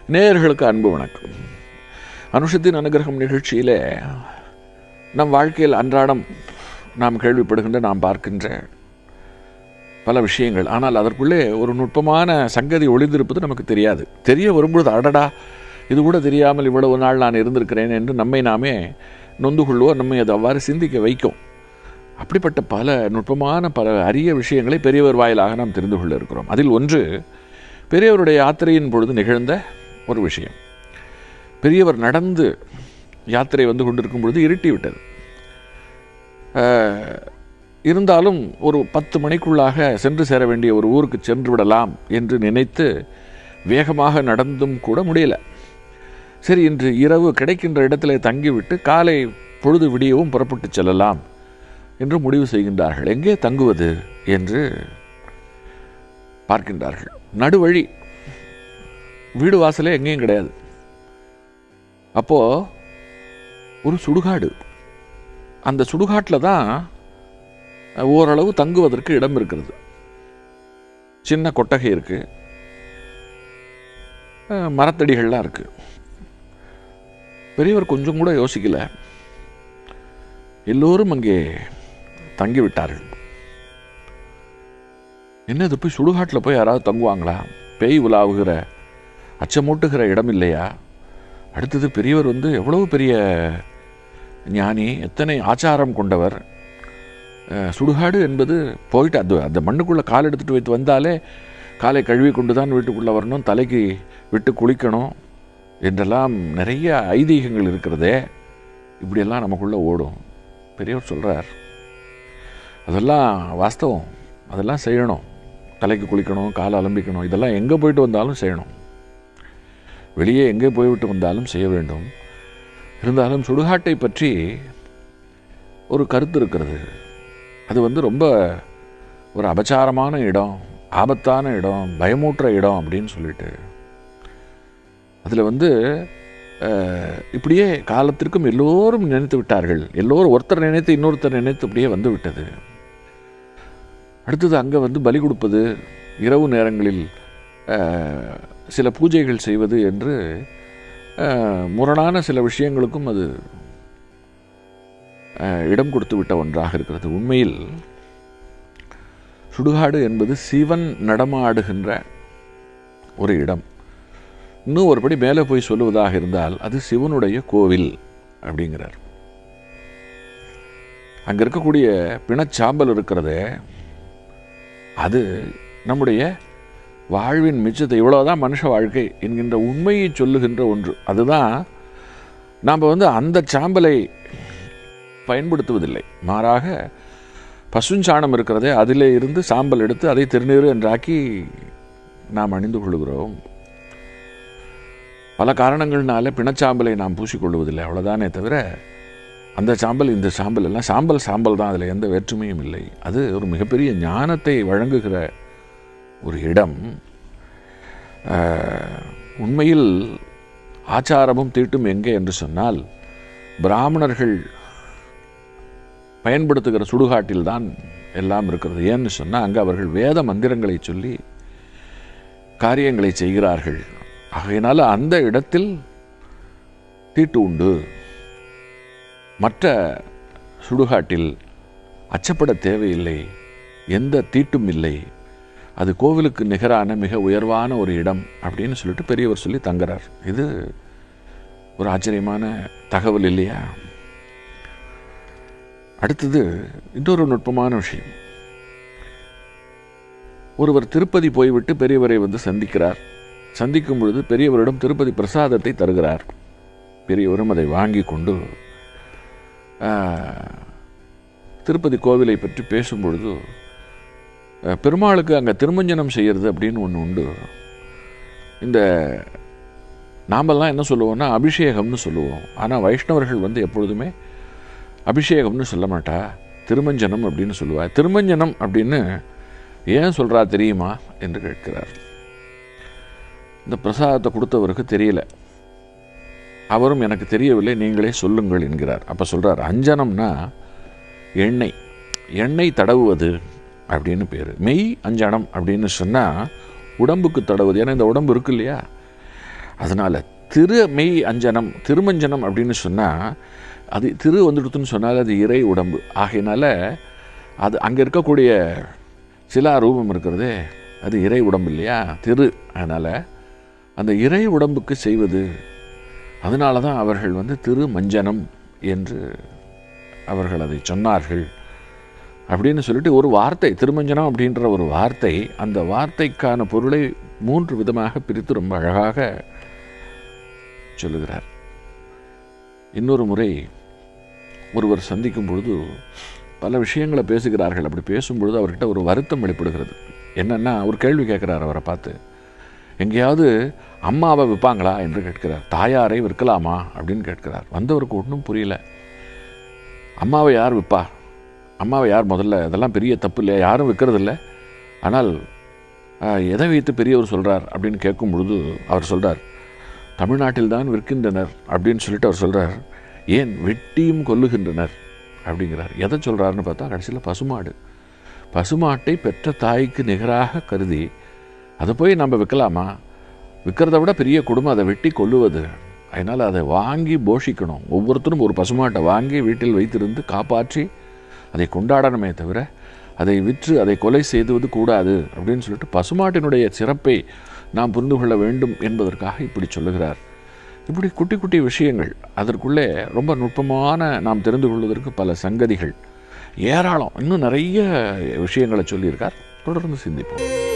நேயர்களுக்கு அன்பு வணக்கம் அனுஷத்தின் அனுகிரகம் நிகழ்ச்சியிலே நம் வாழ்க்கையில் அன்றாடம் நாம் கேள்விப்படுகின்ற நாம் பார்க்கின்ற பல விஷயங்கள் ஆனால் அதற்குள்ளே ஒரு நுட்பமான சங்கதி ஒளிந்திருப்பது நமக்கு தெரியாது தெரிய வரும்பொழுது அடடா இது கூட தெரியாமல் இவ்வளவு நாள் நான் இருந்திருக்கிறேன் என்று நம்மை நாமே நொந்து கொள்வோம் நம்மை அது அவ்வாறு சிந்திக்க வைக்கும் அப்படிப்பட்ட பல நுட்பமான பல அரிய விஷயங்களை பெரியவர் வாயிலாக நாம் தெரிந்து கொள்ள இருக்கிறோம் அதில் ஒன்று பெரியவருடைய யாத்திரையின் பொழுது நிகழ்ந்த ஒரு விஷயம் பெரியவர் நடந்து யாத்திரை வந்து கொண்டிருக்கும் பொழுது இருட்டி விட்டது அஹ், இருந்தாலும் ஒரு பத்து மணிக்குள்ளாக சென்று சேர வேண்டிய ஒரு ஊருக்கு சென்று விடலாம் என்று நினைத்து வேகமாக நடந்தும் கூட முடியல சரி இன்று இரவு கிடைக்கின்ற இடத்திலே தங்கிவிட்டு காலை பொழுது விடியவும் புறப்பட்டு செல்லலாம் என்று முடிவு செய்கின்றார்கள் எங்கே தங்குவது என்று பார்க்கின்றார்கள் நடுவழி வீடு வாசலே எங்கேயும் கிடையாது அப்போ ஒரு சுடுகாடு அந்த சுடுகாட்டில் தான் ஓரளவு தங்குவதற்கு இடம் இருக்கிறது சின்ன கொட்டகை இருக்கு அஹ், மரத்தடிகள்லாம் இருக்கு பெரியவர் கொஞ்சம் கூட யோசிக்கல எல்லோரும் அங்கே தங்கிவிட்டார்கள் என்னது போய் சுடுகாட்டில் போய் யாராவது தங்குவாங்களா பேய் உலாவுகிற அச்சமூட்டுகிற இடம் இல்லையா அடுத்தது பெரியவர் வந்து எவ்வளவு பெரிய ஞானி எத்தனை ஆச்சாரம் கொண்டவர் அஹ், சுடுகாடு என்பது போயிட்டு அது அந்த மண்ணுக்குள்ளே கால் எடுத்துட்டு வைத்து வந்தாலே காலை கழுவி கொண்டு தான் வீட்டுக்குள்ளே வரணும் தலைக்கு விட்டு குளிக்கணும் என்றெல்லாம் நிறைய ஐதீகங்கள் இருக்கிறதே இப்படியெல்லாம் நமக்குள்ளே ஓடும் பெரியவர் சொல்கிறார் அதெல்லாம் வாஸ்தவம் அதெல்லாம் செய்யணும் தலைக்கு குளிக்கணும் காலை அலம்பிக்கணும் இதெல்லாம் எங்கே போயிட்டு வந்தாலும் செய்யணும் வெளியே எங்கே போய்விட்டு வந்தாலும் செய்ய வேண்டும் இருந்தாலும் சுடுகாட்டை பற்றி ஒரு கருத்து இருக்கிறது அது வந்து ரொம்ப ஒரு அபச்சாரமான இடம் ஆபத்தான இடம் பயமூட்டுற இடம் அப்படின்னு சொல்லிட்டு அதில் வந்து அஹ், இப்படியே காலத்திற்கும் எல்லோரும் நினைத்து விட்டார்கள் எல்லோரும் ஒருத்தர் நினைத்து இன்னொருத்தர் நினைத்து இப்படியே வந்து விட்டது அடுத்தது அங்கே வந்து பலி கொடுப்பது இரவு நேரங்களில் அஹ், சில பூஜைகள் செய்வது என்று அஹ், முரணான சில விஷயங்களுக்கும் அது அஹ், இடம் கொடுத்து விட்ட ஒன்றாக இருக்கிறது உண்மையில் சுடுகாடு என்பது சிவன் நடமாடுகின்ற ஒரு இடம் இன்னும் ஒருபடி மேலே போய் சொல்லுவதாக இருந்தால் அது சிவனுடைய கோவில் அப்படிங்கிறார் அங்கே இருக்கக்கூடிய பிணச்சாம்பல் இருக்கிறதே அது நம்முடைய வாழ்வின் மிச்சத்தை இவ்வளவுதான் மனுஷ வாழ்க்கை என்கின்ற உண்மையை சொல்லுகின்ற ஒன்று அதுதான் நாம் வந்து அந்த சாம்பலை பயன்படுத்துவதில்லை மாறாக பசுஞ்சாணம் இருக்கிறதே அதிலே இருந்து சாம்பல் எடுத்து அதை திருநீறு என்றாக்கி நாம் அணிந்து கொள்கிறோம் பல காரணங்கள்னால பிணச்சாம்பலை நாம் பூசிக்கொள்வதில்லை அவ்வளோதானே தவிர அந்த சாம்பல் இந்த சாம்பல் எல்லாம் சாம்பல் சாம்பல் தான் அதில் எந்த வேற்றுமையும் இல்லை அது ஒரு மிகப்பெரிய ஞானத்தை வழங்குகிற ஒரு இடம் ஆஹ், உண்மையில் ஆச்சாரமும் தீட்டும் எங்கே என்று சொன்னால் பிராமணர்கள் பயன்படுத்துகிற சுடுகாட்டில் தான் எல்லாம் இருக்கிறது ஏன்னு சொன்னால் அங்கே அவர்கள் வேத மந்திரங்களை சொல்லி காரியங்களை செய்கிறார்கள் ஆகையினால அந்த இடத்தில் தீட்டு உண்டு மற்ற சுடுகாட்டில் அச்சப்பட தேவையில்லை எந்த தீட்டும் இல்லை அது கோவிலுக்கு நிகரான மிக உயர்வான ஒரு இடம் அப்படின்னு சொல்லிட்டு பெரியவர் சொல்லி தங்குறார் இது ஒரு ஆச்சரியமான தகவல் இல்லையா அடுத்தது இன்னொரு நுட்பமான விஷயம் ஒருவர் திருப்பதி போய்விட்டு பெரியவரை வந்து சந்திக்கிறார் சந்திக்கும் பொழுது பெரியவரிடம் திருப்பதி பிரசாதத்தை தருகிறார் பெரியவரும் அதை வாங்கி கொண்டு ஆஹ், திருப்பதி கோவிலை பற்றி பேசும் பொழுது அஹ், பெருமாளுக்கு அங்கே திருமஞ்சனம் செய்யறது அப்படின்னு ஒன்று உண்டு இந்த நாமெல்லாம் என்ன சொல்லுவோம்னா அபிஷேகம்னு சொல்லுவோம் ஆனால் வைஷ்ணவர்கள் வந்து எப்பொழுதுமே அபிஷேகம்னு சொல்ல மாட்டா திருமஞ்சனம் அப்படின்னு சொல்லுவா திருமஞ்சனம் அப்படின்னு ஏன் சொல்றா தெரியுமா என்று கேட்கிறார் இந்த பிரசாதத்தை கொடுத்தவருக்கு தெரியல அவரும் எனக்கு தெரியவில்லை நீங்களே சொல்லுங்கள் என்கிறார் அப்போ சொல்றார் அஞ்சனம்னா எண்ணெய் எண்ணெய் தடவுவது அப்படின்னு பேர் மெய் அஞ்சனம் அப்படின்னு சொன்னால் உடம்புக்கு தடவுவது ஏன்னா இந்த உடம்பு இருக்கு இல்லையா அதனால் திரு மெய் அஞ்சனம் திருமஞ்சனம் அப்படின்னு சொன்னால் அது திரு வந்துடுத்துன்னு சொன்னால் அது இறை உடம்பு ஆகையினால அது அங்கே இருக்கக்கூடிய சிலா ரூபம் இருக்கிறதே அது இறை உடம்பு இல்லையா திரு அதனால் அந்த இறை உடம்புக்கு செய்வது அதனால தான் அவர்கள் வந்து திரு மஞ்சனம் என்று அவர்கள் அதை சொன்னார்கள் அப்படின்னு சொல்லிட்டு ஒரு வார்த்தை திருமஞ்சனம் அப்படின்ற ஒரு வார்த்தை அந்த வார்த்தைக்கான பொருளை மூன்று விதமாக பிரித்து ரொம்ப அழகாக சொல்லுகிறார் இன்னொரு முறை ஒருவர் சந்திக்கும் பொழுது பல விஷயங்களை பேசுகிறார்கள் அப்படி பேசும்பொழுது அவர்கிட்ட ஒரு வருத்தம் வெளிப்படுகிறது என்னன்னா ஒரு கேள்வி கேட்குறார் அவரை பார்த்து எங்கேயாவது அம்மாவை விற்பாங்களா என்று கேட்கிறார் தாயாரை விற்கலாமா அப்படின்னு கேட்கிறார் வந்தவருக்கு ஒன்றும் புரியல அம்மாவை யார் விற்பா அம்மாவை யார் முதல்ல இதெல்லாம் பெரிய தப்பு இல்லையா யாரும் விற்கிறது இல்லை ஆனால் ஆஹ், எதை வைத்து பெரியவர் சொல்கிறார் அப்படின்னு கேட்கும் பொழுது அவர் சொல்கிறார் தமிழ்நாட்டில் தான் விற்கின்றனர் அப்படின்னு சொல்லிட்டு அவர் சொல்கிறார் ஏன் வெட்டியும் கொல்லுகின்றனர் அப்படிங்கிறார் எதை சொல்கிறாருன்னு பார்த்தா கடைசியில் பசுமாடு பசுமாட்டை பெற்ற தாய்க்கு நிகராக கருதி அதை போய் நம்ம விற்கலாமா விற்கிறத விட பெரிய குடும்பம் அதை வெட்டி கொல்லுவது அதனால் அதை வாங்கி போஷிக்கணும் ஒவ்வொருத்தரும் ஒரு பசுமாட்டை வாங்கி வீட்டில் வைத்திருந்து காப்பாற்றி அதை கொண்டாடணுமே தவிர அதை விற்று அதை கொலை செய்துவது கூடாது அப்படின்னு சொல்லிட்டு பசுமாட்டினுடைய சிறப்பை நாம் புரிந்து கொள்ள வேண்டும் என்பதற்காக இப்படி சொல்லுகிறார் இப்படி குட்டி குட்டி விஷயங்கள் அதற்குள்ளே ரொம்ப நுட்பமான நாம் தெரிந்து கொள்வதற்கு பல சங்கதிகள் ஏராளம் இன்னும் நிறைய விஷயங்களை சொல்லியிருக்கார் தொடர்ந்து சிந்திப்போம்